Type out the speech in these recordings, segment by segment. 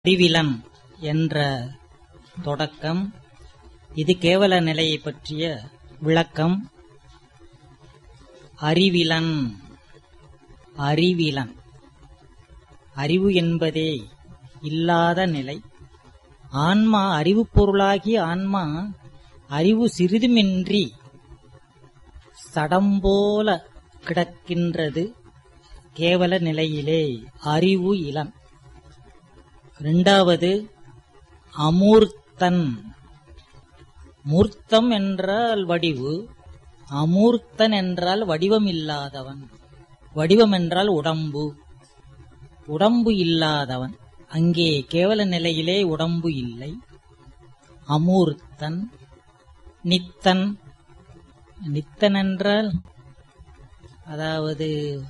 அறிவிலன் என்ற தொடக்கம் இது கேவல நிலையை பற்றிய விளக்கம் அறிவிலன் அறிவிலன் அறிவு என்பதே இல்லாத நிலை ஆன்மா அறிவுப் பொருளாகிய ஆன்மா அறிவு சிறிதுமின்றி சடம்போல கிடக்கின்றது கேவல நிலையிலே அறிவு இளன் இரண்டாவது அமூர்த்தன் மூர்த்தம் என்றால் வடிவு அமூர்த்தன் என்றால் வடிவம் இல்லாதவன் வடிவம் என்றால் உடம்பு உடம்பு இல்லாதவன் அங்கே கேவல நிலையிலே உடம்பு இல்லை அமூர்த்தன் நித்தன் நித்தன் என்றால் அதாவது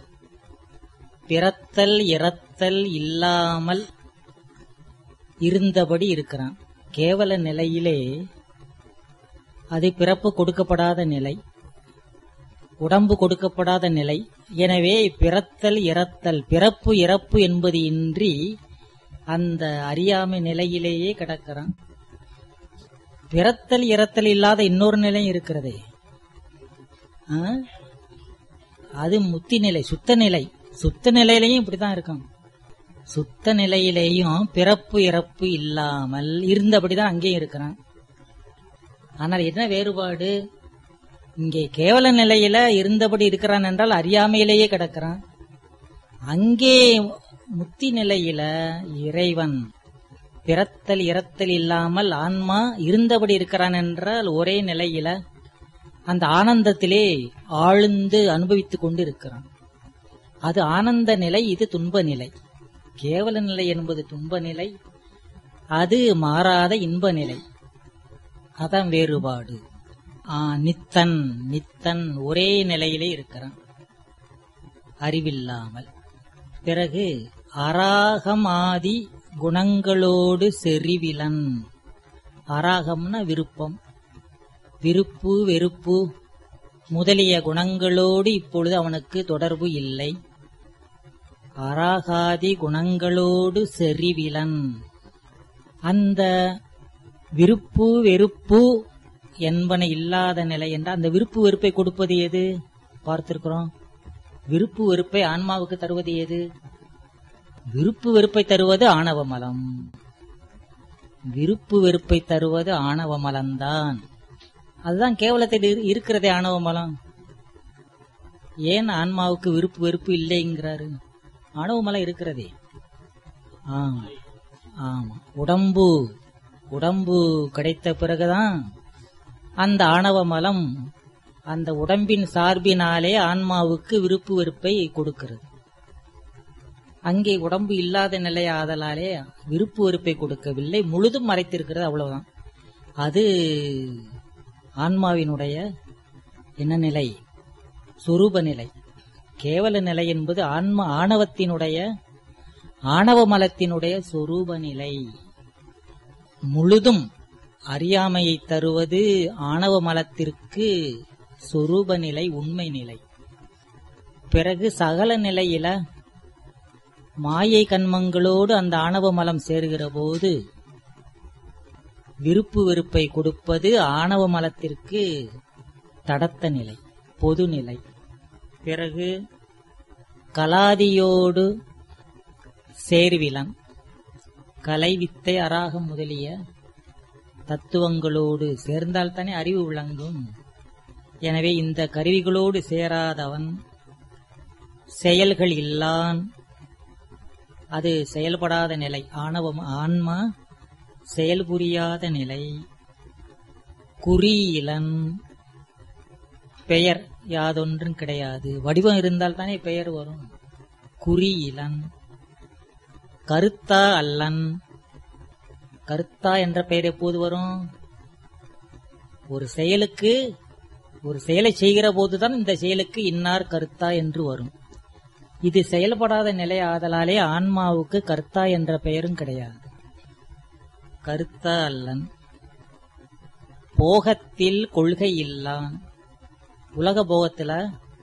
பிறத்தல் இறத்தல் இல்லாமல் இருந்தபடி இருக்கிறான் கேவல நிலையிலே அது பிறப்பு கொடுக்கப்படாத நிலை உடம்பு கொடுக்கப்படாத நிலை எனவே பிறத்தல் இறத்தல் பிறப்பு இறப்பு என்பது இன்றி அந்த அறியாமை நிலையிலேயே கிடக்கிறான் பிறத்தல் இறத்தல் இல்லாத இன்னொரு நிலை இருக்கிறதே ஆ? அது முத்தி நிலை சுத்த நிலை சுத்த நிலையிலையும் இப்படிதான் இருக்கும் சுத்த நிலையிலேயும் பிறப்பு இறப்பு இல்லாமல் இருந்தபடிதான் அங்கேயும் இருக்கிறான் ஆனால் என்ன வேறுபாடு இங்கே கேவல நிலையில இருந்தபடி இருக்கிறான் என்றால் அறியாமையிலேயே கிடக்கிறான் அங்கே முத்தி நிலையில இறைவன் பிறத்தல் இறத்தல் இல்லாமல் ஆன்மா இருந்தபடி இருக்கிறான் என்றால் ஒரே நிலையில அந்த ஆனந்தத்திலே ஆழ்ந்து அனுபவித்துக் கொண்டு இருக்கிறான் அது ஆனந்த நிலை இது துன்ப நிலை கேவல நிலை என்பது துன்ப நிலை அது மாறாத இன்ப நிலை அதான் வேறுபாடு ஆ, நித்தன் நித்தன் ஒரே நிலையிலே இருக்கிறான் அறிவில்லாமல் பிறகு அராகம் ஆதி குணங்களோடு செறிவிலன் அராகம்னா விருப்பம் விருப்பு வெறுப்பு முதலிய குணங்களோடு இப்பொழுது அவனுக்கு தொடர்பு இல்லை அராகாதி குணங்களோடு செறிவிலன் அந்த விருப்பு வெறுப்பு என்பன இல்லாத நிலை என்ற அந்த விருப்பு வெறுப்பை கொடுப்பது எது பார்த்திருக்கிறோம் விருப்பு வெறுப்பை ஆன்மாவுக்கு தருவது எது விருப்பு வெறுப்பை தருவது ஆணவ மலம் விருப்பு வெறுப்பை தருவது ஆணவ மலம்தான் அதுதான் கேவலத்தில் இரு- இருக்கிறதே ஆணவ மலம் ஏன் ஆன்மாவுக்கு விருப்பு வெறுப்பு இல்லைங்கிறாரு ஆணவ மலம் இருக்கிறதே ஆமா ஆமா உடம்பு உடம்பு கிடைத்த பிறகுதான் அந்த ஆணவ மலம் அந்த உடம்பின் சார்பினாலே ஆன்மாவுக்கு விருப்பு வெறுப்பை கொடுக்கிறது அங்கே உடம்பு இல்லாத நிலை ஆதலாலே விருப்பு வெறுப்பை கொடுக்கவில்லை முழுதும் மறைத்திருக்கிறது அவ்வளவுதான் அது ஆன்மாவினுடைய என்ன நிலை சொரூப நிலை கேவல நிலை என்பது ஆன்ம ஆணவத்தினுடைய ஆணவ மலத்தினுடைய சொரூப நிலை முழுதும் அறியாமையை தருவது ஆணவ மலத்திற்கு சொரூப நிலை உண்மை நிலை பிறகு சகல நிலையில மாயை கண்மங்களோடு அந்த ஆணவ மலம் சேர்கிற போது விருப்பு வெறுப்பை கொடுப்பது ஆணவ மலத்திற்கு தடத்த நிலை பொது நிலை பிறகு கலாதியோடு சேர்விலன் கலை வித்தை அராகம் முதலிய தத்துவங்களோடு சேர்ந்தால்தானே அறிவு விளங்கும் எனவே இந்த கருவிகளோடு சேராதவன் செயல்கள் இல்லான் அது செயல்படாத நிலை ஆணவம் ஆன்மா செயல் புரியாத நிலை குறியிலன் பெயர் யாதொன்றும் கிடையாது வடிவம் இருந்தால் தானே பெயர் வரும் குறியிலன் கருத்தா அல்லன் கருத்தா என்ற பெயர் எப்போது வரும் ஒரு செயலுக்கு ஒரு செயலை செய்கிற போதுதான் இந்த செயலுக்கு இன்னார் கருத்தா என்று வரும் இது செயல்படாத நிலை ஆதலாலே ஆன்மாவுக்கு கர்த்தா என்ற பெயரும் கிடையாது கருத்தா அல்லன் போகத்தில் கொள்கை இல்லான் உலக போகத்துல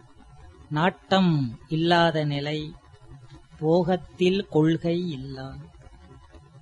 நாட்டம் இல்லாத நிலை போகத்தில் கொள்கை இல்லான்